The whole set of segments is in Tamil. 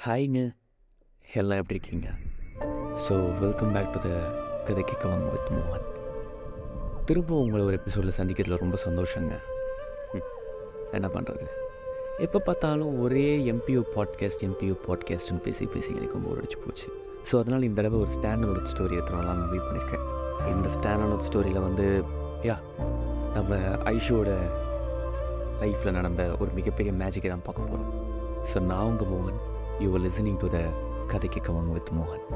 ஹாய்ங்க எல்லாம் எப்படி இருக்கீங்க so welcome back to the கதை கேட்க வாங்க வித் மோகன் திரும்ப உங்களை ஒரு எபிசோடில் சந்திக்கிறதுல ரொம்ப சந்தோஷங்க ம், என்ன பண்ணுறது எப்போ பார்த்தாலும் ஒரே எம்பியூ பாட்காஸ்ட் எம்பியூ பாட்காஸ்ட்னு பேசி பேசி எனக்கு ரொம்ப அடிச்சு போச்சு ஸோ அதனால் இந்த தடவை ஒரு ஸ்டாண்டர்ட் ஸ்டோரி எடுத்துனாலாம் நான் வெயிட் பண்ணியிருக்கேன் இந்த ஸ்டாண்டர்ட் ஸ்டோரியில் வந்து யா நம்ம ஐஷோட லைஃப்பில் நடந்த ஒரு மிகப்பெரிய மேஜிக்கை தான் பார்க்க போகிறோம் ஸோ நான் உங்கள் மோகன் you are listening to the கதை கேட்க வாங்க வித் மோகன்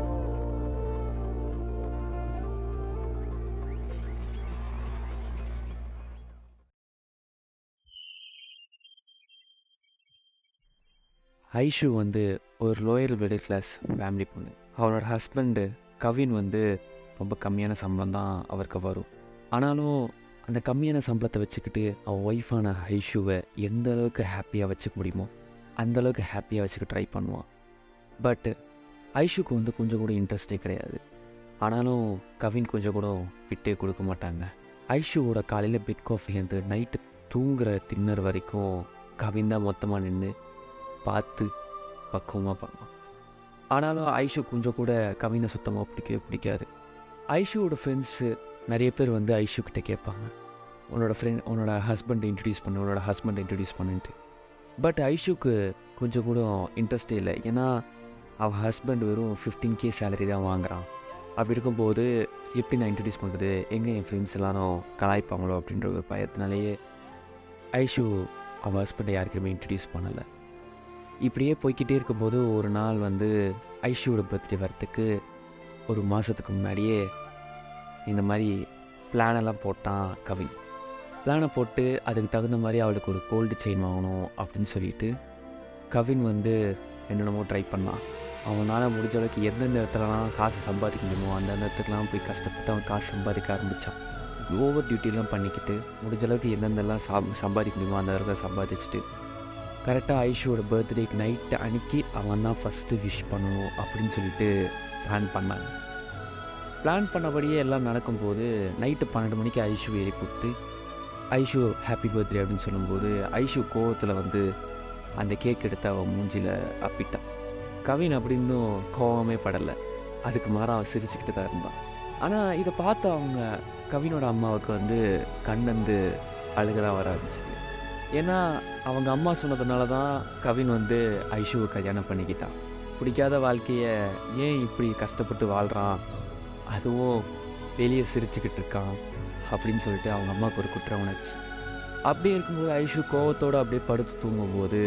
ஐஷு வந்து ஒரு லோயர் மிடில் கிளாஸ் ஃபேமிலி பொண்ணு அவரோட ஹஸ்பண்டு கவின் வந்து ரொம்ப கம்மியான சம்பளம் தான் அவருக்கு வரும் ஆனாலும் அந்த கம்மியான சம்பளத்தை வச்சுக்கிட்டு அவன் ஒய்ஃபான ஐஷுவை எந்த அளவுக்கு ஹாப்பியாக வச்சுக்க முடியுமோ அந்த அளவுக்கு ஹாப்பியாக வச்சுக்க ட்ரை பண்ணுவான் பட் ஐஷுக்கு வந்து கொஞ்சம் கூட இன்ட்ரெஸ்டே கிடையாது ஆனாலும் கவின் கொஞ்சம் கூட விட்டே கொடுக்க மாட்டாங்க ஐஷுவோட காலையில் பெட் காஃபிலேருந்து நைட்டு தூங்குற டின்னர் வரைக்கும் கவின் தான் மொத்தமாக நின்று பார்த்து பக்குவமாக பண்ணுவான் ஆனாலும் ஐஷு கொஞ்சம் கூட கவினை சுத்தமாக பிடிக்கவே பிடிக்காது ஐஷுவோட ஃப்ரெண்ட்ஸு நிறைய பேர் வந்து ஐஷு கிட்ட கேட்பாங்க உன்னோட ஃப்ரெண்ட் உன்னோட ஹஸ்பண்டை இன்ட்ரடியூஸ் பண்ணு உன்னோட ஹஸ்பண்டை இன்ட்ரடியூஸ் பண்ணுன்ட்டு பட் ஐஷுக்கு கொஞ்சம் கூட இன்ட்ரெஸ்டே இல்லை ஏன்னா அவள் ஹஸ்பண்ட் வெறும் ஃபிஃப்டீன் கே சேலரி தான் வாங்குறான் அப்படி இருக்கும்போது எப்படி நான் இன்ட்ரடியூஸ் பண்ணுறது எங்கே என் ஃப்ரெண்ட்ஸ் எல்லாரும் கலாய்ப்பாங்களோ அப்படின்ற ஒரு பயத்தினாலேயே ஐஷு அவள் ஹஸ்பண்டை யாருக்குமே இன்ட்ரடியூஸ் பண்ணலை இப்படியே போய்க்கிட்டே இருக்கும்போது ஒரு நாள் வந்து ஐஷுவோட பர்த்டே வரத்துக்கு ஒரு மாதத்துக்கு முன்னாடியே இந்த மாதிரி பிளானெல்லாம் போட்டான் கவின் பிளானை போட்டு அதுக்கு தகுந்த மாதிரி அவளுக்கு ஒரு கோல்டு செயின் வாங்கணும் அப்படின்னு சொல்லிட்டு கவின் வந்து என்னென்னமோ ட்ரை பண்ணான் அவனால் முடிஞ்ச அளவுக்கு எந்தெந்த இடத்துலலாம் காசு சம்பாதிக்க முடியுமோ அந்தந்த இடத்துக்குலாம் போய் கஷ்டப்பட்டு அவன் காசு சம்பாதிக்க ஆரம்பித்தான் ஓவர் டியூட்டிலாம் பண்ணிக்கிட்டு முடிஞ்ச அளவுக்கு எந்தெந்தெல்லாம் சம் சம்பாதிக்க முடியுமோ அந்த இடத்துல சம்பாதிச்சுட்டு கரெக்டாக ஐஷுவோட பர்த்டேக்கு நைட்டு அன்னைக்கு அவன் தான் ஃபஸ்ட்டு விஷ் பண்ணணும் அப்படின்னு சொல்லிட்டு பிளான் பண்ணாங்க பிளான் பண்ணபடியே எல்லாம் நடக்கும்போது நைட்டு பன்னெண்டு மணிக்கு ஐஷு எழுப்பிவிட்டு ஐஷு ஹாப்பி பர்த்டே அப்படின்னு சொல்லும்போது ஐஷு கோவத்தில் வந்து அந்த கேக் எடுத்து அவன் மூஞ்சியில் அப்பிட்டான் கவின் அப்படி இன்னும் கோவமே படலை அதுக்கு மாற அவன் சிரிச்சுக்கிட்டு தான் இருந்தான் ஆனால் இதை பார்த்து அவங்க கவினோட அம்மாவுக்கு வந்து கண்ணந்து அழுக தான் வர ஆரம்பிச்சிது ஏன்னா அவங்க அம்மா சொன்னதுனால தான் கவின் வந்து ஐஷுவை கல்யாணம் பண்ணிக்கிட்டான் பிடிக்காத வாழ்க்கையை ஏன் இப்படி கஷ்டப்பட்டு வாழ்கிறான் அதுவும் வெளியே சிரிச்சுக்கிட்டு இருக்கான் அப்படின்னு சொல்லிட்டு அவங்க அம்மாவுக்கு ஒரு குற்ற உணர்ச்சி அப்படியே இருக்கும்போது ஐஷு கோவத்தோடு அப்படியே படுத்து தூங்கும்போது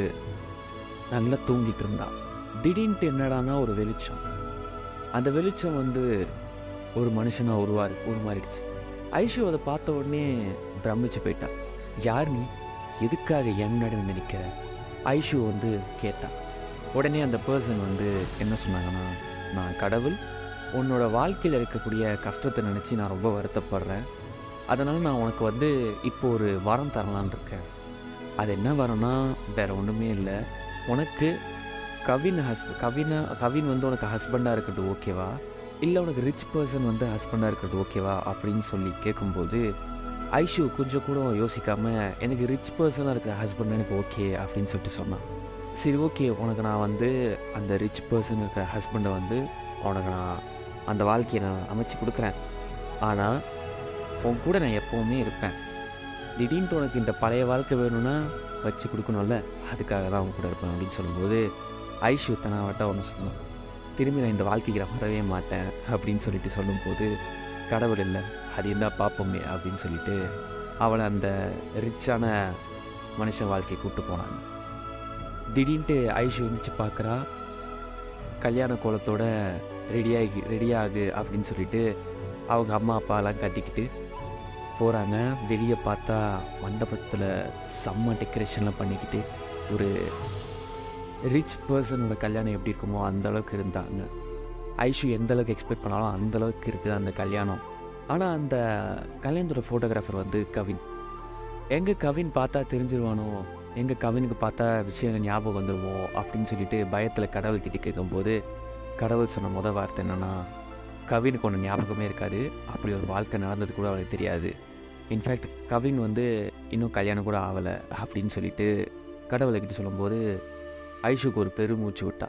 நல்லா தூங்கிட்டு இருந்தான் திடீர்னுட்டு என்னடானா ஒரு வெளிச்சம் அந்த வெளிச்சம் வந்து ஒரு மனுஷனாக உருவாரு உருமாறிடுச்சு ஐஷு அதை பார்த்த உடனே பிரமிச்சு போயிட்டான் யார் நீ எதுக்காக என் முன்னாடி வந்து நிற்கிற ஐஷு வந்து கேட்டான் உடனே அந்த பர்சன் வந்து என்ன சொன்னாங்கன்னா நான் கடவுள் உன்னோட வாழ்க்கையில் இருக்கக்கூடிய கஷ்டத்தை நினச்சி நான் ரொம்ப வருத்தப்படுறேன் அதனால் நான் உனக்கு வந்து இப்போ ஒரு வரம் தரலான்னு இருக்கேன் அது என்ன வரம்னா வேறு ஒன்றுமே இல்லை உனக்கு கவின் ஹஸ்ப கவினை கவின் வந்து உனக்கு ஹஸ்பண்டாக இருக்கிறது ஓகேவா இல்லை உனக்கு ரிச் பர்சன் வந்து ஹஸ்பண்டாக இருக்கிறது ஓகேவா அப்படின்னு சொல்லி கேட்கும்போது ஐஷு கொஞ்சம் கூட யோசிக்காமல் எனக்கு ரிச் பர்சனாக இருக்கிற ஹஸ்பண்ட் எனக்கு ஓகே அப்படின்னு சொல்லிட்டு சொன்னான் சரி ஓகே உனக்கு நான் வந்து அந்த ரிச் பர்சன் இருக்கிற ஹஸ்பண்டை வந்து உனக்கு நான் அந்த வாழ்க்கையை நான் அமைச்சு கொடுக்குறேன் ஆனால் உன் கூட நான் எப்போவுமே இருப்பேன் திடீர்னு உனக்கு இந்த பழைய வாழ்க்கை வேணும்னா வச்சு கொடுக்கணும்ல அதுக்காக தான் அவன் கூட இருப்பேன் அப்படின்னு சொல்லும்போது ஐஷு தனாவட்ட ஒன்று சொன்னான் திரும்பி நான் இந்த வாழ்க்கைக்கு நான் வரவே மாட்டேன் அப்படின்னு சொல்லிட்டு சொல்லும்போது கடவுள் இல்லை அது இருந்தால் பார்ப்போமே அப்படின்னு சொல்லிட்டு அவளை அந்த ரிச்சான மனுஷன் வாழ்க்கையை கூப்பிட்டு போனாங்க திடீர்னு ஐஷு எழுந்திரிச்சு பார்க்குறா கல்யாண கோலத்தோட ரெடியாகி ரெடியாகு அப்படின்னு சொல்லிட்டு அவங்க அம்மா அப்பாலாம் கட்டிக்கிட்டு போகிறாங்க வெளியே பார்த்தா மண்டபத்தில் செம்ம டெக்கரேஷன்லாம் பண்ணிக்கிட்டு ஒரு ரிச் பர்சனோட கல்யாணம் எப்படி இருக்குமோ அந்த அளவுக்கு இருந்தாங்க ஐஷு எந்த அளவுக்கு எக்ஸ்பெக்ட் பண்ணாலும் அந்த அளவுக்கு இருக்குது அந்த கல்யாணம் ஆனால் அந்த கல்யாணத்தோட ஃபோட்டோகிராஃபர் வந்து கவின் எங்கே கவின் பார்த்தா தெரிஞ்சிருவானோ எங்கே கவினுக்கு பார்த்தா விஷயம் ஞாபகம் வந்துடுமோ அப்படின்னு சொல்லிட்டு பயத்தில் கடவுள்கிட்ட கேட்கும்போது கடவுள் சொன்ன முத வார்த்தை என்னென்னா கவினுக்கு ஒன்று ஞாபகமே இருக்காது அப்படி ஒரு வாழ்க்கை நடந்தது கூட அவனுக்கு தெரியாது இன்ஃபேக்ட் கவின் வந்து இன்னும் கல்யாணம் கூட ஆகலை அப்படின்னு சொல்லிட்டு கடவுளைக்கிட்ட சொல்லும்போது ஐஷுக்கு ஒரு பெருமூச்சு விட்டா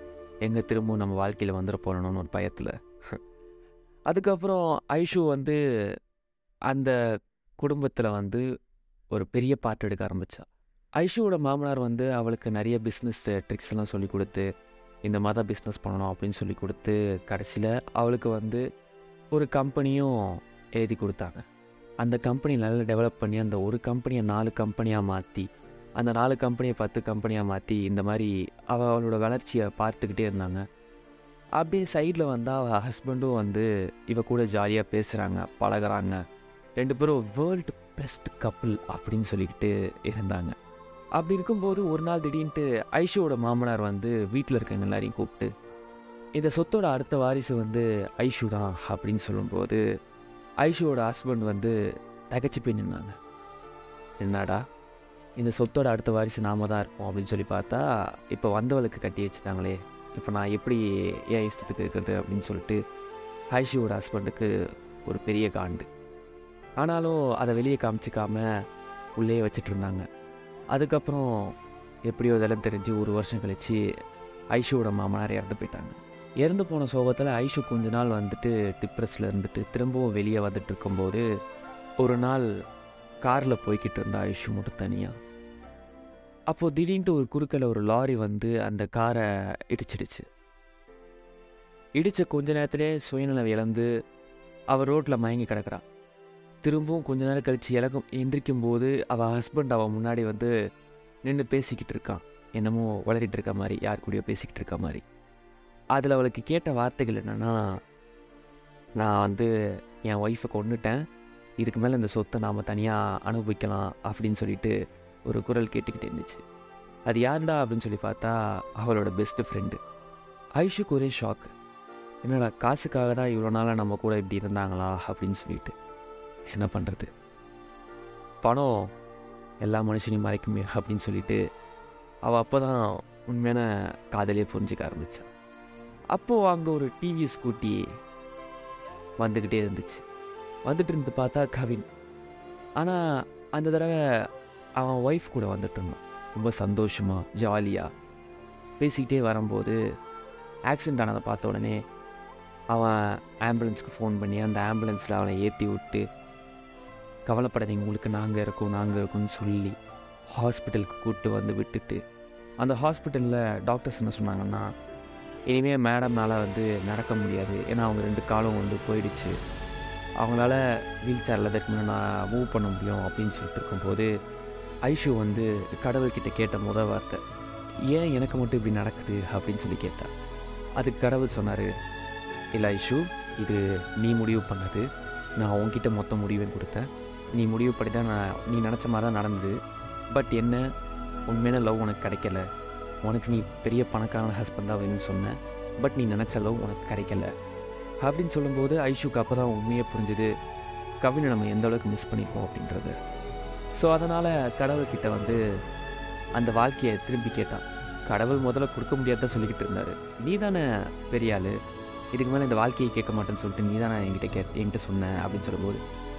எங்கே திரும்பவும் நம்ம வாழ்க்கையில் வந்துட போகணும்னு ஒரு பயத்தில் அதுக்கப்புறம் ஐஷு வந்து அந்த குடும்பத்தில் வந்து ஒரு பெரிய பாட்டு எடுக்க ஆரம்பித்தா ஐஷுவோட மாமனார் வந்து அவளுக்கு நிறைய பிஸ்னஸ் ட்ரிக்ஸ்லாம் சொல்லி கொடுத்து இந்த மாதிரி தான் பிஸ்னஸ் பண்ணணும் அப்படின்னு சொல்லி கொடுத்து கடைசியில் அவளுக்கு வந்து ஒரு கம்பெனியும் எழுதி கொடுத்தாங்க அந்த கம்பெனி நல்லா டெவலப் பண்ணி அந்த ஒரு கம்பெனியை நாலு கம்பெனியாக மாற்றி அந்த நாலு கம்பெனியை பத்து கம்பெனியாக மாற்றி இந்த மாதிரி அவள் அவளோட வளர்ச்சியை பார்த்துக்கிட்டே இருந்தாங்க அப்படியே சைடில் வந்தால் அவள் ஹஸ்பண்டும் வந்து இவ கூட ஜாலியாக பேசுகிறாங்க பழகுறாங்க ரெண்டு பேரும் வேர்ல்டு பெஸ்ட் கப்புள் அப்படின்னு சொல்லிக்கிட்டு இருந்தாங்க அப்படி இருக்கும்போது ஒரு நாள் திடீர்னுட்டு ஐஷுவோட மாமனார் வந்து வீட்டில் இருக்கவங்க எல்லாரையும் கூப்பிட்டு இந்த சொத்தோட அடுத்த வாரிசு வந்து ஐஷு தான் அப்படின்னு சொல்லும்போது ஐஷுவோட ஹஸ்பண்ட் வந்து தகச்சு போய் நின்னாங்க என்னடா இந்த சொத்தோட அடுத்த வாரிசு நாம தான் இருப்போம் அப்படின்னு சொல்லி பார்த்தா இப்போ வந்தவளுக்கு கட்டி வச்சுட்டாங்களே இப்போ நான் எப்படி என் இஷ்டத்துக்கு இருக்கிறது அப்படின்னு சொல்லிட்டு ஐஷுவோட ஹஸ்பண்டுக்கு ஒரு பெரிய காண்டு ஆனாலும் அதை வெளியே காமிச்சிக்காம உள்ளே வச்சுட்டு இருந்தாங்க அதுக்கப்புறம் எப்படியோ இதெல்லாம் தெரிஞ்சு ஒரு வருஷம் கழித்து ஐஷுவோட மாமனார் இறந்து போயிட்டாங்க இறந்து போன சோகத்தில் ஐஷு கொஞ்ச நாள் வந்துட்டு டிப்ரெஸில் இருந்துட்டு திரும்பவும் வெளியே வந்துட்டு இருக்கும்போது ஒரு நாள் காரில் போய்கிட்டு இருந்தா ஐஷு மட்டும் தனியாக அப்போது திடீர்னு ஒரு குறுக்கில் ஒரு லாரி வந்து அந்த காரை இடிச்சிடுச்சு இடித்த கொஞ்ச நேரத்திலே சுயநலம் இழந்து அவள் ரோட்டில் மயங்கி கிடக்கிறா திரும்பவும் கொஞ்ச நேரம் கழித்து இலக்கும் எந்திரிக்கும் போது அவள் ஹஸ்பண்ட் அவள் முன்னாடி வந்து நின்று பேசிக்கிட்டு இருக்கான் என்னமோ வளரிட்டு இருக்க மாதிரி யார் கூடயோ பேசிக்கிட்டு இருக்க மாதிரி அதில் அவளுக்கு கேட்ட வார்த்தைகள் என்னென்னா நான் வந்து என் ஒய்ஃபை கொண்டுட்டேன் இதுக்கு மேலே இந்த சொத்தை நாம் தனியாக அனுபவிக்கலாம் அப்படின்னு சொல்லிட்டு ஒரு குரல் கேட்டுக்கிட்டு இருந்துச்சு அது யாருடா அப்படின்னு சொல்லி பார்த்தா அவளோட பெஸ்ட்டு ஃப்ரெண்டு ஐஷுக்கு ஒரே ஷாக்கு என்னடா காசுக்காக தான் இவ்வளோ நாளாக நம்ம கூட இப்படி இருந்தாங்களா அப்படின்னு சொல்லிட்டு என்ன பண்ணுறது பணம் எல்லா மனுஷனையும் மறைக்குமே அப்படின்னு சொல்லிட்டு அவள் அப்போ தான் உண்மையான காதலியே புரிஞ்சிக்க ஆரம்பித்தான் அப்போது அங்கே ஒரு டிவி ஸ்கூட்டி வந்துக்கிட்டே இருந்துச்சு வந்துட்டு இருந்து பார்த்தா கவின் ஆனால் அந்த தடவை அவன் ஒய்ஃப் கூட வந்துட்டு இருந்தான் ரொம்ப சந்தோஷமாக ஜாலியாக பேசிக்கிட்டே வரும்போது ஆக்சிடெண்ட் ஆனதை பார்த்த உடனே அவன் ஆம்புலன்ஸ்க்கு ஃபோன் பண்ணி அந்த ஆம்புலன்ஸில் அவனை ஏற்றி விட்டு கவலைப்படாதீங்க உங்களுக்கு நாங்கள் இருக்கோம் நாங்கள் இருக்கோம்னு சொல்லி ஹாஸ்பிட்டலுக்கு கூப்பிட்டு வந்து விட்டுட்டு அந்த ஹாஸ்பிட்டலில் டாக்டர்ஸ் என்ன சொன்னாங்கன்னா இனிமேல் மேடம்னால் வந்து நடக்க முடியாது ஏன்னா அவங்க ரெண்டு காலம் வந்து போயிடுச்சு அவங்களால வீல் சேரில் இதற்கு முன்னே நான் மூவ் பண்ண முடியும் அப்படின்னு சொல்லிட்டு இருக்கும்போது ஐஷு வந்து கடவுள்கிட்ட கேட்ட முத வார்த்தை ஏன் எனக்கு மட்டும் இப்படி நடக்குது அப்படின்னு சொல்லி கேட்டா அதுக்கு கடவுள் சொன்னார் இல்லை ஐஷு இது நீ முடிவு பண்ணது நான் உன்கிட்ட மொத்த முடிவையும் கொடுத்தேன் நீ முடிவு படி தான் நான் நீ நினச்ச மாதிரி தான் நடந்தது பட் என்ன உண்மையான லவ் உனக்கு கிடைக்கல உனக்கு நீ பெரிய பணக்காரன ஹஸ்பண்டாக வேணும்னு சொன்னேன் பட் நீ நினச்ச லவ் உனக்கு கிடைக்கல அப்படின்னு சொல்லும்போது ஐஷுக்கு அப்போ தான் உண்மையே புரிஞ்சுது கவினை நம்ம எந்த அளவுக்கு மிஸ் பண்ணியிருக்கோம் அப்படின்றது ஸோ அதனால் கடவுள்கிட்ட வந்து அந்த வாழ்க்கையை திரும்பி கேட்டான் கடவுள் முதல்ல கொடுக்க முடியாதான் சொல்லிக்கிட்டு இருந்தார் நீ தானே பெரிய ஆள் இதுக்கு மேலே இந்த வாழ்க்கையை கேட்க மாட்டேன்னு சொல்லிட்டு நீ தானே என்கிட்ட கே என்கிட்ட சொன்ன அப்படின்னு சொல்லும்போது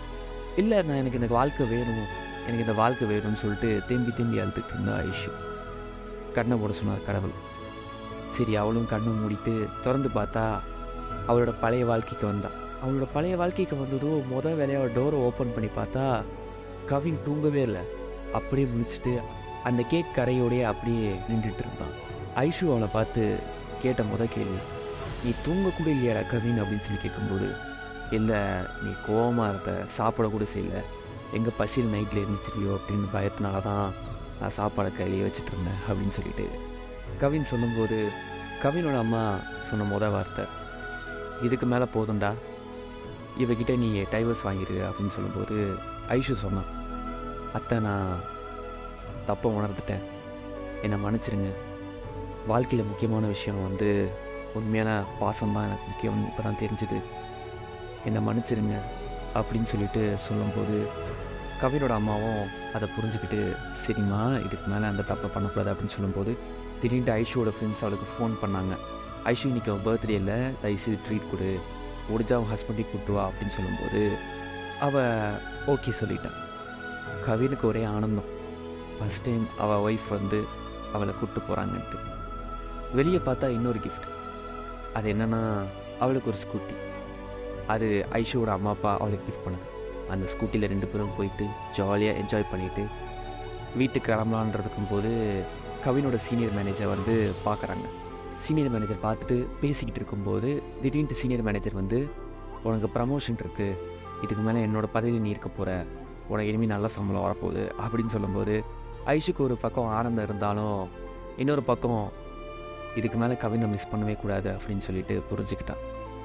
இல்லை நான் எனக்கு இந்த வாழ்க்கை வேணும் எனக்கு இந்த வாழ்க்கை வேணும்னு சொல்லிட்டு திரும்பி திரும்பி அழுதுட்டு இருந்தா ஐஷு கண்ணை போட சொன்னார் கடவுள் சரி அவளும் கண்ணை மூடிட்டு திறந்து பார்த்தா அவளோட பழைய வாழ்க்கைக்கு வந்தாள் அவளோட பழைய வாழ்க்கைக்கு வந்ததும் மொதல் வேலையாக டோரை ஓப்பன் பண்ணி பார்த்தா கவின் தூங்கவே இல்லை அப்படியே முடிச்சுட்டு அந்த கேக் கரையோடையே அப்படியே நின்றுட்டு இருந்தான் ஐஷு அவளை பார்த்து கேட்ட முத கேள்வி நீ தூங்கக்கூட இல்லையாடா கவின் அப்படின்னு சொல்லி கேட்கும்போது இல்லை நீ கோவமாக இருந்த சாப்பிடக்கூட செய்யல எங்கே பசியில் நைட்டில் இருந்துச்சிருக்கியோ அப்படின்னு பயத்தினால தான் நான் சாப்பாடை கையிலேயே வச்சுட்டு இருந்தேன் அப்படின்னு சொல்லிட்டு கவின் சொல்லும்போது கவினோட அம்மா சொன்ன முத வார்த்தை இதுக்கு மேலே போதும்டா இவகிட்ட நீ டைவர்ஸ் வாங்கிரு அப்படின்னு சொல்லும்போது ஐஷு சொன்னான் அத்தை நான் தப்பை உணர்ந்துட்டேன் என்னை மன்னிச்சிருங்க வாழ்க்கையில் முக்கியமான விஷயம் வந்து உண்மையான பாசம் தான் எனக்கு முக்கியம் இப்போ தான் தெரிஞ்சுது என்னை மன்னிச்சிருங்க அப்படின்னு சொல்லிட்டு சொல்லும்போது கவினோட அம்மாவும் அதை புரிஞ்சுக்கிட்டு சரிம்மா இதுக்கு மேலே அந்த தப்பை பண்ணக்கூடாது அப்படின்னு சொல்லும்போது திடீர்னு ஐஷுவோட ஃப்ரெண்ட்ஸ் அவளுக்கு ஃபோன் பண்ணாங்க ஐஷு இன்னைக்கு அவன் பர்த்டே இல்லை தயவுசெய்து ட்ரீட் கொடு முடிஞ்சா அவன் ஹஸ்பண்டையும் கூப்பிட்டு வா அப்படின்னு சொல்லும்போது அவள் ஓகே சொல்லிட்டான் கவினுக்கு ஒரே ஆனந்தம் ஃபஸ்ட் டைம் அவள் ஒய்ஃப் வந்து அவளை கூப்பிட்டு போகிறாங்கன்ட்டு வெளியே பார்த்தா இன்னொரு கிஃப்ட் அது என்னென்னா அவளுக்கு ஒரு ஸ்கூட்டி அது ஐஷுவோட அம்மா அப்பா அவளுக்கு கிஃப்ட் பண்ணது அந்த ஸ்கூட்டியில் ரெண்டு பேரும் போயிட்டு ஜாலியாக என்ஜாய் பண்ணிவிட்டு வீட்டுக்கு கிளம்பலான்றதுக்கும் போது கவினோட சீனியர் மேனேஜர் வந்து பார்க்குறாங்க சீனியர் மேனேஜர் பார்த்துட்டு பேசிக்கிட்டு இருக்கும்போது திடீர்னு சீனியர் மேனேஜர் வந்து உனக்கு ப்ரமோஷன் இருக்குது இதுக்கு மேலே என்னோட பதவியில் நீ இருக்க போகிற உனக்கு இனிமேல் நல்ல சம்பளம் வரப்போகுது அப்படின்னு சொல்லும்போது ஐஷுக்கு ஒரு பக்கம் ஆனந்தம் இருந்தாலும் இன்னொரு பக்கம் இதுக்கு மேலே கவினை மிஸ் பண்ணவே கூடாது அப்படின்னு சொல்லிட்டு புரிஞ்சுக்கிட்டான்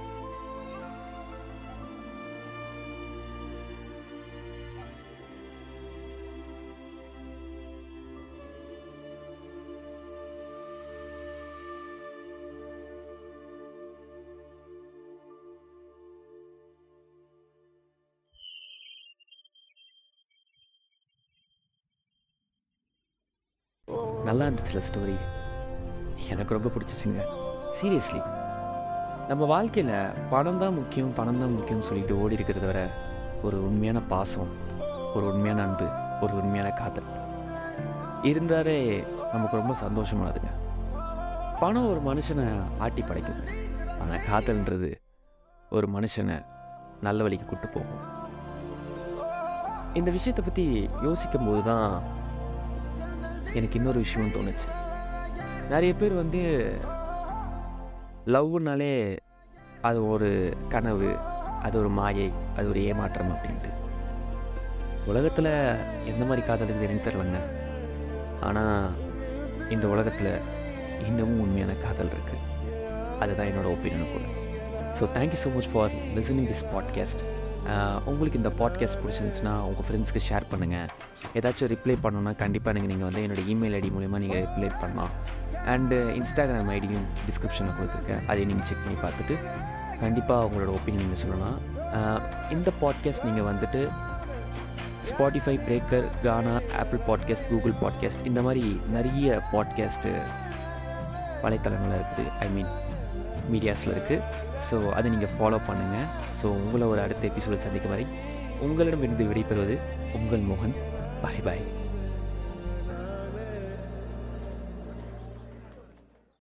நல்லா இருந்துச்சுல ஸ்டோரி எனக்கு ரொம்ப பிடிச்சிச்சுங்க சீரியஸ்லி நம்ம வாழ்க்கையில் பணம் தான் முக்கியம் பணம் தான் முக்கியம்னு சொல்லிட்டு ஓடி இருக்கிறத விட ஒரு உண்மையான பாசம் ஒரு உண்மையான அன்பு ஒரு உண்மையான காதல் இருந்தாலே நமக்கு ரொம்ப சந்தோஷமானதுங்க பணம் ஒரு மனுஷனை ஆட்டி படைக்குது ஆனால் காதல்ன்றது ஒரு மனுஷனை நல்ல வழிக்கு கூட்டு போகும் இந்த விஷயத்தை பற்றி யோசிக்கும் போது தான் எனக்கு இன்னொரு விஷயம் தோணுச்சு நிறைய பேர் வந்து லவ்னாலே அது ஒரு கனவு அது ஒரு மாயை அது ஒரு ஏமாற்றம் அப்படின்ட்டு உலகத்தில் எந்த மாதிரி காதல் இருக்குதுன்னு தெரிலங்க ஆனால் இந்த உலகத்தில் இன்னமும் உண்மையான காதல் இருக்குது அதுதான் என்னோட ஒப்பீனியன் கூட so thank you so much for listening this podcast உங்களுக்கு இந்த பாட்காஸ்ட் பிடிச்சிருந்துச்சுன்னா உங்கள் ஃப்ரெண்ட்ஸ்க்கு ஷேர் பண்ணுங்கள் ஏதாச்சும் ரிப்ளை பண்ணணுன்னா கண்டிப்பாக நீங்கள் நீங்கள் வந்து என்னோடய இமெயில் ஐடி மூலிமா நீங்கள் ரிப்ளை பண்ணலாம் அண்டு இன்ஸ்டாகிராம் ஐடியும் டிஸ்கிரிப்ஷனில் கொடுத்துருக்கேன் அதை நீங்கள் செக் பண்ணி பார்த்துட்டு கண்டிப்பாக உங்களோட ஒப்பீனியன் நீங்கள் சொல்லலாம் ஆஹ் இந்த பாட்காஸ்ட் நீங்கள் வந்துட்டு Spotify Breaker Gaana Apple podcast Google podcast இந்த மாதிரி நிறைய பாட்காஸ்ட்டு வலைத்தளங்கள் இருக்குது ஐ மீன் மீடியாஸில் இருக்குது ஸோ அதை நீங்கள் ஃபாலோ பண்ணுங்கள் ஸோ உங்களை ஒரு அடுத்த எபிசோடு சந்திக்கும் வரை உங்களிடமிருந்து விடைபெறுவது உங்கள் மோகன் பாய் பாய்